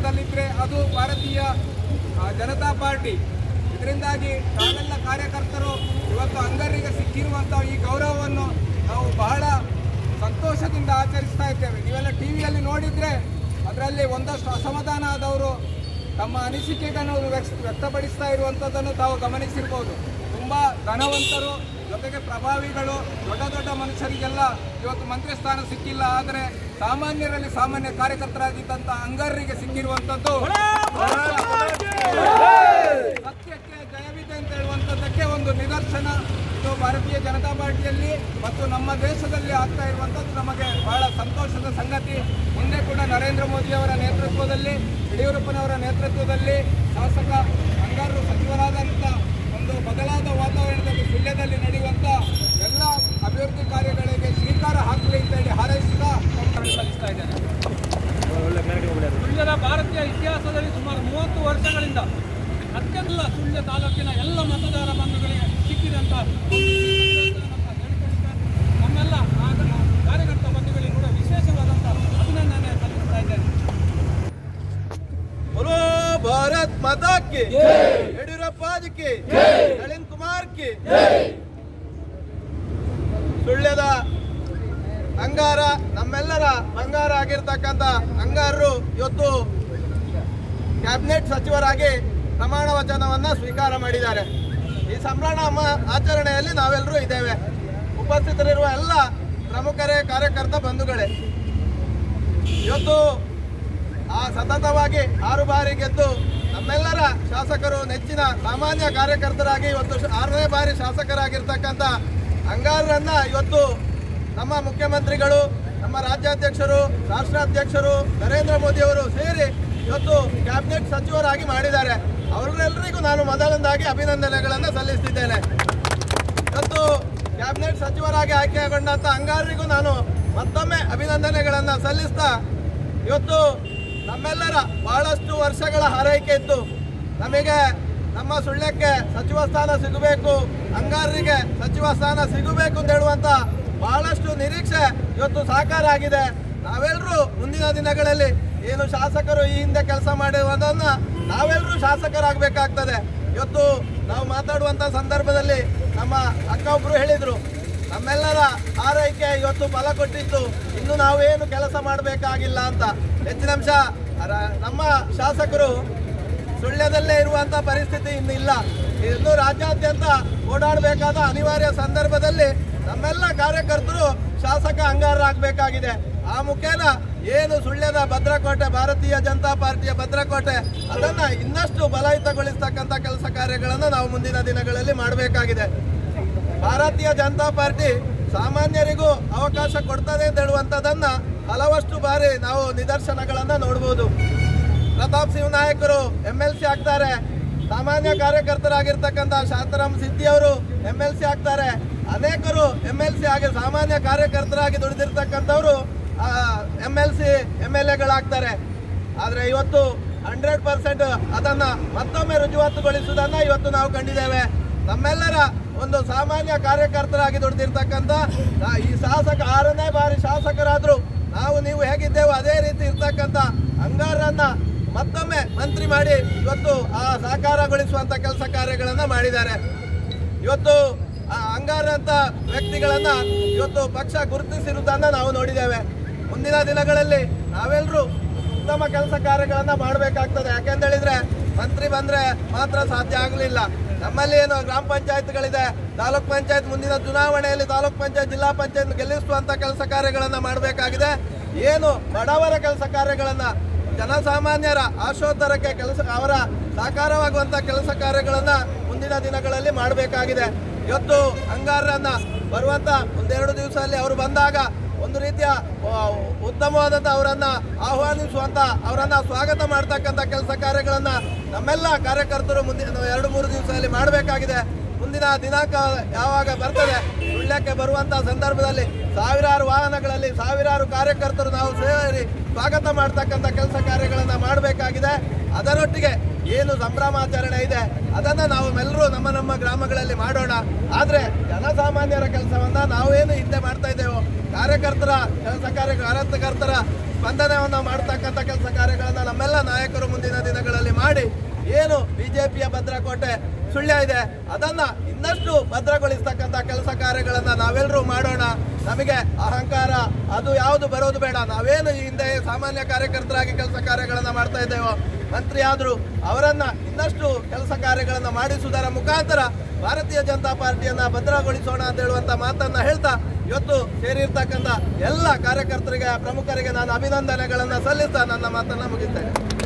ಅಧಿಕಾರದಲ್ಲಿದ್ದರೆ ಅದು ಭಾರತೀಯ ಆ, ಜನತಾ ಪಾರ್ಟಿ ಇದರಿಂದಾಗಿ ನಾವೆಲ್ಲ ಕಾರ್ಯಕರ್ತರು ಇವತ್ತು ಅಂಗರಿಗೆ ಸಿಕ್ಕಿರುವಂಥ ಈ ಗೌರವವನ್ನು ನಾವು ಬಹಳ ಸಂತೋಷದಿಂದ ಆಚರಿಸ್ತಾ ಇದ್ದೇವೆ ನೀವೆಲ್ಲ ಟಿ ವಿಯಲ್ಲಿ ನೋಡಿದರೆ ಅದರಲ್ಲಿ ಒಂದಷ್ಟು ಅಸಮಾಧಾನ ಆದವರು ತಮ್ಮ ಅನಿಸಿಕೆಗಳನ್ನು ವ್ಯಕ್ತ ವ್ಯಕ್ತಪಡಿಸ್ತಾ ಇರುವಂಥದ್ದನ್ನು ತಾವು ಗಮನಿಸಿರ್ಬೋದು ತುಂಬ ಧನವಂತರು ಜೊತೆಗೆ ಪ್ರಭಾವಿಗಳು ದೊಡ್ಡ ದೊಡ್ಡ ಮನುಷ್ಯರಿಗೆಲ್ಲ ಇವತ್ತು ಮಂತ್ರಿ ಸ್ಥಾನ ಸಿಕ್ಕಿಲ್ಲ ಆದರೆ ಸಾಮಾನ್ಯರಲ್ಲಿ ಸಾಮಾನ್ಯ ಕಾರ್ಯಕರ್ತರಾಗಿದ್ದಂಥ ಅಂಗರಿಗೆ ಸಿಕ್ಕಿರುವಂಥದ್ದು ಸತ್ಯಕ್ಕೆ ಜಯವಿದೆ ಅಂತ ಹೇಳುವಂಥದ್ದಕ್ಕೆ ಒಂದು ನಿದರ್ಶನ ಇದು ಭಾರತೀಯ ಜನತಾ ಪಾರ್ಟಿಯಲ್ಲಿ ಮತ್ತು ನಮ್ಮ ದೇಶದಲ್ಲಿ ಆಗ್ತಾ ಇರುವಂಥದ್ದು ನಮಗೆ ಬಹಳ ಸಂತೋಷದ ಸಂಗತಿ ಮುಂದೆ ಕೂಡ ನರೇಂದ್ರ ಮೋದಿಯವರ ನೇತೃತ್ವದಲ್ಲಿ ಯಡಿಯೂರಪ್ಪನವರ ನೇತೃತ್ವದಲ್ಲಿ ಶಾಸಕ ಅಂಗಾರರು ಸಚಿವರಾದಂಥ ಒಂದು ಬದಲಾದ ವಾತಾವರಣದಲ್ಲಿ ಸುಳ್ಯದಲ್ಲಿ ನಡೆಯುವಂಥ ಎಲ್ಲ ಅಭಿವೃದ್ಧಿ ಕಾರ್ಯಗಳಿಗೆ ಶ್ರೀಕಾರ ಹಾಕಲಿ ಅಂತೇಳಿ ಹಾರೈಸುತ್ತಾ ಸಲ್ಲಿಸ್ತಾ ಇದ್ದೇನೆ ಸುಳ್ಯದ ಭಾರತೀಯ ಇತಿಹಾಸದಲ್ಲಿ ಸುಮಾರು ಮೂವತ್ತು ವರ್ಷಗಳಿಂದ ಅತ್ಯಂತ ಸುಳ್ಯ ತಾಲೂಕಿನ ಎಲ್ಲ ಮತದಾರ ಬಂಧುಗಳಿಗೆ ಸಿಕ್ಕಿದಂಥ ನಮ್ಮ ಹೇಳಿಕೊಡುತ್ತೆ. ನಮ್ಮೆಲ್ಲ ಆಗ- ಕಾರ್ಯಕರ್ತ ಬಂಧುಗಳಿಗೆ ಕೂಡ ವಿಶೇಷವಾದಂಥ ಅಭಿನಂದನೆ ಸಲ್ಲಿಸ್ತಾ ಇದ್ದೇನೆ बोलो भारत माता की ಯಡಿಯೂರಪ್ಪ की ನಳಿನ್ ಕುಮಾರ್ की ಸುಳ್ಯದ ಅಂಗಾರ ನಮ್ಮೆಲ್ಲರ ಬಂಗಾರ ಆಗಿರ್ತಕ್ಕಂಥ ಅಂಗಾರರು ಇವತ್ತು ಕ್ಯಾಬಿನೆಟ್ ಸಚಿವರಾಗಿ ಪ್ರಮಾಣ ವಚನವನ್ನ ಸ್ವೀಕಾರ ಮಾಡಿದ್ದಾರೆ ಈ ಸಂಭ್ರಮ ಆಚರಣೆಯಲ್ಲಿ ನಾವೆಲ್ಲರೂ ಇದ್ದೇವೆ ಉಪಸ್ಥಿತರಿರುವ ಎಲ್ಲ ಪ್ರಮುಖರೇ ಕಾರ್ಯಕರ್ತ ಬಂಧುಗಳೇ ಇವತ್ತು ಆ ಸತತವಾಗಿ ಆರು ಬಾರಿ ಗೆದ್ದು ನಮ್ಮೆಲ್ಲರ ಶಾಸಕರು ನೆಚ್ಚಿನ ಸಾಮಾನ್ಯ ಕಾರ್ಯಕರ್ತರಾಗಿ ಇವತ್ತು ಶ- ಆರನೇ ಬಾರಿ ಶಾಸಕರಾಗಿರ್ತಕ್ಕಂಥ ಅಂಗಾರರನ್ನ ಇವತ್ತು ನಮ್ಮ ಮುಖ್ಯಮಂತ್ರಿಗಳು ನಮ್ಮ ರಾಜ್ಯಾಧ್ಯಕ್ಷರು ರಾಷ್ಟ್ರಾಧ್ಯಕ್ಷರು ನರೇಂದ್ರ ಮೋದಿ ಅವರು ಸೇರಿ ಇವತ್ತು ಕ್ಯಾಬಿನೆಟ್ ಸಚಿವರಾಗಿ ಮಾಡಿದ್ದಾರೆ ಅವರೆಲ್ಲರಿಗೂ ನಾನು ಮೊದಲನೇದಾಗಿ ಅಭಿನಂದನೆಗಳನ್ನು ಸಲ್ಲಿಸ್ತಿದ್ದೇನೆ ಇವತ್ತು ಕ್ಯಾಬಿನೆಟ್ ಸಚಿವರಾಗಿ ಆಯ್ಕೆಗೊಂಡಂತ ಅಂಗಾರರಿಗೂ ನಾನು ಮತ್ತೊಮ್ಮೆ ಅಭಿನಂದನೆಗಳನ್ನು ಸಲ್ಲಿಸ್ತಾ ಇವತ್ತು ನಮ್ಮೆಲ್ಲರ ಬಹಳಷ್ಟು ವರ್ಷಗಳ ಹಾರೈಕೆ ಇತ್ತು ನಮಗೆ ನಮ್ಮ ಸುಳ್ಯಕ್ಕೆ ಸಚಿವ ಸ್ಥಾನ ಸಿಗಬೇಕು ಅಂಗಾರರಿಗೆ ಸಚಿವ ಸ್ಥಾನ ಸಿಗಬೇಕು ಅಂತ ಹೇಳುವಂತ ಬಹಳಷ್ಟು ನಿರೀಕ್ಷೆ ಇವತ್ತು ಸಾಕಾರ ಆಗಿದೆ ನಾವೆಲ್ಲರೂ ಮುಂದಿನ ದಿನಗಳಲ್ಲಿ ಏನು ಶಾಸಕರು ಈ ಹಿಂದೆ ಕೆಲಸ ಮಾಡಿರುವುದನ್ನ ನಾವೆಲ್ಲರೂ ಶಾಸಕರಾಗಬೇಕಾಗ್ತದೆ ಇವತ್ತು ನಾವು ಮಾತಾಡುವಂತ ಸಂದರ್ಭದಲ್ಲಿ ನಮ್ಮ ಅಕ್ಕ ಒಬ್ರು ಹೇಳಿದ್ರು ನಮ್ಮೆಲ್ಲರ ಆರೈಕೆ ಇವತ್ತು ಫಲ ಕೊಟ್ಟಿತ್ತು ಇನ್ನು ನಾವೇನು ಕೆಲಸ ಮಾಡಬೇಕಾಗಿಲ್ಲ ಅಂತ ಹೆಚ್ಚಿನ ಅಂಶ ರ- ನಮ್ಮ ಶಾಸಕರು ಸುಳ್ಯದಲ್ಲೇ ಇರುವಂತ ಪರಿಸ್ಥಿತಿ ಇನ್ನು ಇಲ್ಲ ಇನ್ನು ರಾಜ್ಯಾದ್ಯಂತ ಓಡಾಡಬೇಕಾದ ಅನಿವಾರ್ಯ ಸಂದರ್ಭದಲ್ಲಿ ನಮ್ಮೆಲ್ಲ ಕಾರ್ಯಕರ್ತರು ಶಾಸಕ ಅಂಗಾರರಾಗಬೇಕಾಗಿದೆ ಆ ಮುಖೇನ ಏನು ಸುಳ್ಯದ ಭದ್ರಕೋಟೆ ಭಾರತೀಯ ಜನತಾ ಪಾರ್ಟಿಯ ಭದ್ರಕೋಟೆ ಅದನ್ನ ಇನ್ನಷ್ಟು ಬಲಯುತಗೊಳಿಸ್ತಕ್ಕಂಥ ಕೆಲಸ ಕಾರ್ಯಗಳನ್ನು ನಾವು ಮುಂದಿನ ದಿನಗಳಲ್ಲಿ ಮಾಡಬೇಕಾಗಿದೆ ಭಾರತೀಯ ಜನತಾ ಪಾರ್ಟಿ ಸಾಮಾನ್ಯರಿಗೂ ಅವಕಾಶ ಕೊಡ್ತದೆ ಅಂತ ಹೇಳುವಂಥದ್ದನ್ನ ಹಲವಷ್ಟು ಬಾರಿ ನಾವು ನಿದರ್ಶನಗಳನ್ನ ನೋಡ್ಬೋದು ಪ್ರತಾಪ್ ಸಿಂಹ ನಾಯಕರು ಎಂ ಎಲ್ ಸಿ ಆಗ್ತಾರೆ ಸಾಮಾನ್ಯ ಕಾರ್ಯಕರ್ತರಾಗಿರ್ತಕ್ಕಂಥ ಶಾಂತರಾಮ್ ಸಿದ್ದಿ ಅವರು ಎಂ ಎಲ್ ಸಿ ಆಗ್ತಾರೆ ಅನೇಕರು ಎಂ ಎಲ್ ಸಿ ಆಗಿ ಸಾಮಾನ್ಯ ಕಾರ್ಯಕರ್ತರಾಗಿ ದುಡಿದಿರ್ತಕ್ಕಂಥವ್ರು M L C M L ಎಗಳಾಗ್ತಾರೆ ಆದರೆ ಇವತ್ತು ಹಂಡ್ರೆಡ್ ಪರ್ಸೆಂಟ್ ಅದನ್ನ ಮತ್ತೊಮ್ಮೆ ರುಜುವಾತುಗೊಳಿಸುವುದನ್ನ ಇವತ್ತು ನಾವು ಕಂಡಿದ್ದೇವೆ ನಮ್ಮೆಲ್ಲರ ಒಂದು ಸಾಮಾನ್ಯ ಕಾರ್ಯಕರ್ತರಾಗಿ ದುಡಿದಿರ್ತಕ್ಕಂಥ ನಾ- ಈ ಶಾಸಕ ಆರನೇ ಬಾರಿ ಶಾಸಕರಾದ್ರು ನಾವು ನೀವು ಹೇಗಿದ್ದೇವೆ ಅದೇ ರೀತಿ ಇರ್ತಕ್ಕಂಥ ಅಂಗಾರನ್ನ ಮತ್ತೊಮ್ಮೆ ಮಂತ್ರಿ ಮಾಡಿ ಇವತ್ತು ಆ ಸಾಕಾರಗೊಳಿಸುವಂತ ಕೆಲಸ ಕಾರ್ಯಗಳನ್ನ ಮಾಡಿದ್ದಾರೆ ಇವತ್ತು ಆ ಅಂಗಾರ ಅಂತ ವ್ಯಕ್ತಿಗಳನ್ನ ಇವತ್ತು ಪಕ್ಷ ಗುರುತಿಸಿರುವುದನ್ನ ನಾವು ನೋಡಿದ್ದೇವೆ ಮುಂದಿನ ದಿನಗಳಲ್ಲಿ ನಾವೆಲ್ಲರೂ ಉತ್ತಮ ಕೆಲಸ ಕಾರ್ಯಗಳನ್ನ ಮಾಡಬೇಕಾಗ್ತದೆ ಯಾಕೆಂತ ಹೇಳಿದ್ರೆ ಮಂತ್ರಿ ಬಂದ್ರೆ ಮಾತ್ರ ಸಾಧ್ಯ ಆಗಲಿಲ್ಲ ನಮ್ಮಲ್ಲಿ ಏನು ಗ್ರಾಮ ಪಂಚಾಯತ್ಗಳಿದೆ ತಾಲೂಕ್ ಪಂಚಾಯತ್ ಮುಂದಿನ ಚುನಾವಣೆಯಲ್ಲಿ ತಾಲೂಕ್ ಪಂಚಾಯತ್ ಜಿಲ್ಲಾ ಪಂಚಾಯತ್ ಗೆಲ್ಲಿಸುವಂತ ಕೆಲಸ ಕಾರ್ಯಗಳನ್ನ ಮಾಡಬೇಕಾಗಿದೆ ಏನು ಬಡವರ ಕೆಲಸ ಕಾರ್ಯಗಳನ್ನ ಜನಸಾಮಾನ್ಯರ ಆಶೋತ್ತರಕ್ಕೆ ಕೆಲಸ ಅವರ ಸಾಕಾರವಾಗುವಂತ ಕೆಲಸ ಕಾರ್ಯಗಳನ್ನ ಮುಂದಿನ ದಿನಗಳಲ್ಲಿ ಮಾಡಬೇಕಾಗಿದೆ ಇವತ್ತು ಅಂಗಾರರನ್ನ ಬರುವಂತ ಒಂದೆರಡು ದಿವಸದಲ್ಲಿ ಅವರು ಬಂದಾಗ ಒಂದು ರೀತಿಯ ಆ, ಉತ್ತಮವಾದಂತ ಅವರನ್ನ ಆಹ್ವಾನಿಸುವಂತ ಅವರನ್ನ ಸ್ವಾಗತ ಮಾಡ್ತಕ್ಕಂಥ ಕೆಲಸ ಕಾರ್ಯಗಳನ್ನ ನಮ್ಮೆಲ್ಲ ಕಾರ್ಯಕರ್ತರು ಮುಂದಿನ ಎರಡು ಮೂರು ದಿವಸದಲ್ಲಿ ಮಾಡಬೇಕಾಗಿದೆ ಮುಂದಿನ ದಿನಾಂಕ ಯಾವಾಗ ಬರ್ತದೆ ಸುಳ್ಯಕ್ಕೆ ಬರುವಂತ ಸಂದರ್ಭದಲ್ಲಿ ಸಾವಿರಾರು ವಾಹನಗಳಲ್ಲಿ ಸಾವಿರಾರು ಕಾರ್ಯಕರ್ತರು ನಾವು ಸೇರಿ ಸ್ವಾಗತ ಮಾಡ್ತಕ್ಕಂಥ ಕೆಲಸ ಕಾರ್ಯಗಳನ್ನ ಮಾಡಬೇಕಾಗಿದೆ ಅದರೊಟ್ಟಿಗೆ ಏನು ಸಂಭ್ರಮಾಚರಣೆ ಇದೆ ಅದನ್ನ ನಾವು ಎಲ್ಲರೂ ನಮ್ಮ ನಮ್ಮ ಗ್ರಾಮಗಳಲ್ಲಿ ಮಾಡೋಣ ಆದ್ರೆ ಜನಸಾಮಾನ್ಯರ ಕೆಲಸವನ್ನ ನಾವೇನು ಹಿಂದೆ ಮಾಡ್ತಾ ಇದ್ದೇವೋ ಕಾರ್ಯಕರ್ತರ ಕೆಲಸ ಕಾರ್ಯ ಕಾರ್ಯಕರ್ತರ ಸ್ಪಂದನವನ್ನು ಮಾಡ್ತಕ್ಕಂಥ ಕೆಲಸ ಕಾರ್ಯಗಳನ್ನ ನಮ್ಮೆಲ್ಲ ನಾಯಕ ನಾಯಕರು ಮುಂದಿನ ದಿನಗಳಲ್ಲಿ ಮಾಡಿ ಏನು ಬಿಜೆಪಿಯ ಭದ್ರಕೋಟೆ ಸುಳ್ಯ ಇದೆ ಅದನ್ನ ಇನ್ನಷ್ಟು ಭದ್ರಗೊಳಿಸ್ತಕ್ಕಂಥ ಕೆಲಸ ಕಾರ್ಯಗಳನ್ನ ನಾವೆಲ್ಲರೂ ಮಾಡೋಣ ನಮಗೆ ಅಹಂಕಾರ ಅದು ಯಾವುದು ಬರೋದು ಬೇಡ ನಾವೇನು ಈ ಹಿಂದೆ ಸಾಮಾನ್ಯ ಕಾರ್ಯಕರ್ತರಾಗಿ ಕೆಲಸ ಕಾರ್ಯಗಳನ್ನ ಮಾಡ್ತಾ ಇದ್ದೇವೋ ಮಂತ್ರಿ ಆದ್ರು ಅವರನ್ನ ಇನ್ನಷ್ಟು ಕೆಲಸ ಕಾರ್ಯಗಳನ್ನ ಮಾಡಿಸುವುದರ ಮುಖಾಂತರ ಭಾರತೀಯ ಜನತಾ ಪಾರ್ಟಿಯನ್ನ ಭದ್ರಗೊಳಿಸೋಣ ಅಂತ ಹೇಳುವಂತ ಮಾತನ್ನ ಹೇಳ್ತಾ ಇವತ್ತು ಸೇರಿರ್ತಕ್ಕಂಥ ಎಲ್ಲ ಕಾರ್ಯಕರ್ತರಿಗೆ ಪ್ರಮುಖರಿಗೆ ನಾನು ಅಭಿನಂದನೆಗಳನ್ನ ಸಲ್ಲಿಸ್ತಾ ನನ್ನ ಮಾತನ್ನ ಮುಗಿಸ್ತೇನೆ